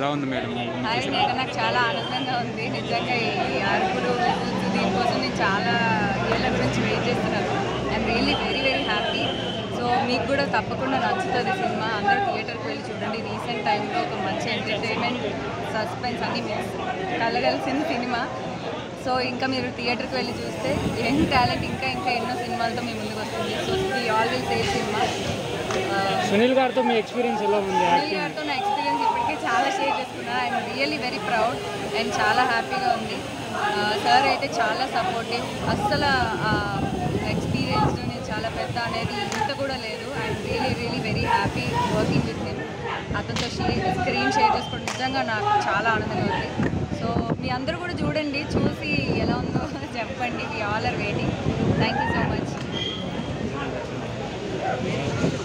ఉంది madam hi నేను నాకు చాలా ఆనందంగా ఉంది నిజంగా ఈ అరుపులు విజిల్స్ దీనికోసం నేను చాలా ఏళ్ళ గురించి వెయిట్ చేస్తున్నాను I'm really very very happy so మీకు కూడా తప్పకుండా నచ్చుతుంది సినిమా అందరూ థియేటర్కి వెళ్ళి చూడండి రీసెంట్ టైంలో ఒక మంచి ఎంటర్టైన్మెంట్ సస్పెన్స్ అన్ని మిక్స్ కలగలిసిన సినిమా సో ఇంకా మీరు థియేటర్కి వెళ్ళి చూస్తే యంగ్ టాలెంట్ ఇంకా ఇంకా ఎన్నో సినిమాలతో మీ ముందుకు వస్తుంది so the all will save cinema Sunil గారితో మీ ఎక్స్పీరియన్స్ ఎలా ఉంది సునీల్ గారితో నా ఎక్స్పీరియన్స్ ఇప్పటికే చాలా షేర్ చేసుకున్నా I'm really very proud and చాలా హ్యాపీగా ఉంది సార్ అయితే చాలా సపోర్టివ్ అస్సలు ఎక్స్పీరియన్స్ నేను చాలా పెద్ద అనేది ఇంత కూడా లేదు I'm really really very happy working with him అతనితో స్క్రీన్ షేర్ చేసుకోవడం నిజంగా నాకు చాలా ఆనందంగా ఉంది సో మీ అందరూ కూడా చూడండి చూసి ఎలా ఉందో చెప్పండి we all are waiting thank you so much